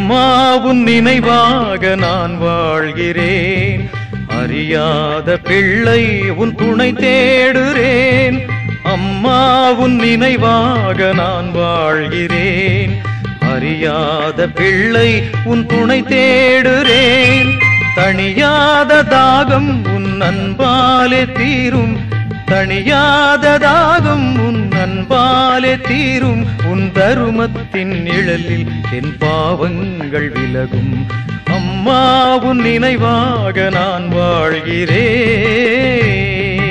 அம்மாவுன் நினைவாக நான் வாழ்கிறேன் அறியாத பிள்ளை உன் துணை தேடுறேன் அம்மாவுன் நினைவாக நான் வாழ்கிறேன் அறியாத பிள்ளை உன் துணை தேடுறேன் தணியாத தாகம் உன் அன்பாலே தீரும் தணியாத தாகம் உன் அன்பாலே தீரும் உன் தருமத்தின் நிழலில் என் பாவங்கள் விலகும் அம்மா உன் நினைவாக நான் வாழ்கிறேன்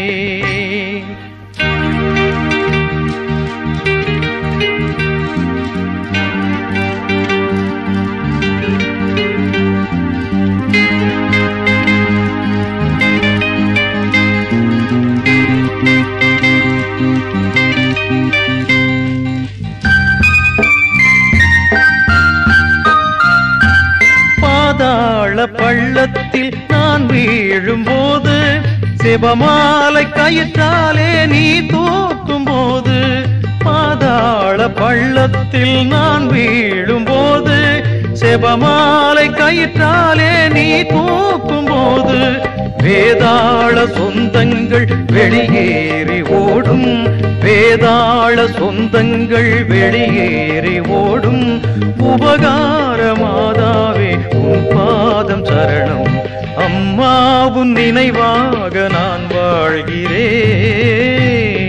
பாதாள பள்ளத்தில் நான் வீழும்போது சிவமாலை கயிற்றாலே நீ தூக்கும் போது பாதாள பள்ளத்தில் நான் வீழும்போது செபமாலை கயிற்றாலே நீ தூக்கும் போது வேதாள சொந்தங்கள் வெளியேறி ஓடும் வேதாள சொந்தங்கள் வெளியேறி ஓடும் உபகார மாதாவே உன் பாதம் சரணம் அம்மாவும் நினைவாக நான் வாழ்கிறேன்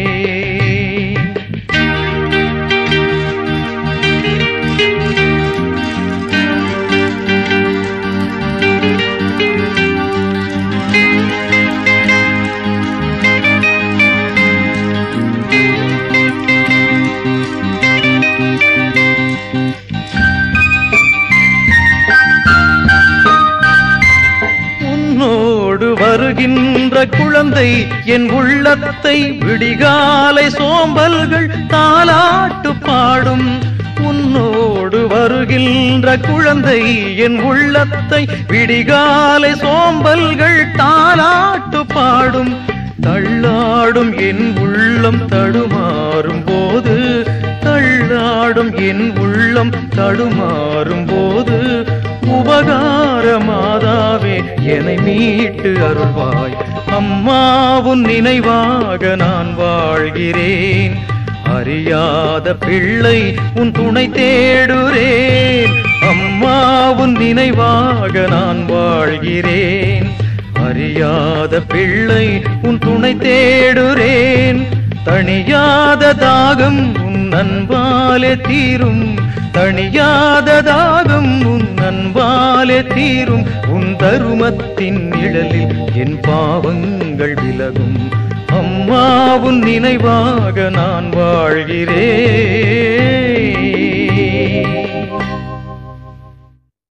உன்னோடு வருகின்ற குழந்தை என் உள்ளத்தை விடிகாலை சோம்பல்கள் தாலாட்டு பாடும் உன்னோடு வருகின்ற குழந்தை என் உள்ளத்தை விடிகாலை சோம்பல்கள் தாலாட்டு பாடும் தள்ளாடும் என் உள்ளம் தடுமாறும் போது தள்ளாடும் என் உள்ளம் தடுமாறும் போது உபகார மாதாவே என்னை மீட்டு அருள்வாய் அம்மாவும் நினைவாக நான் வாழ்கிறேன் அறியாத பிள்ளை உன் துணை தேடுறேன் அம்மாவும் நினைவாக நான் வாழ்கிறேன் அறியாத பிள்ளை உன் துணை தேடுறேன் தணியாத தாகம் உன் அன்பாலே தீரும் தணியாத தாகம் உன் அன்பாலே தீரும் உன் தருமத்தின் நிழலில் என் பாவங்கள் விலகும் அம்மாவும் நினைவாக நான் வாழ்கிறேன்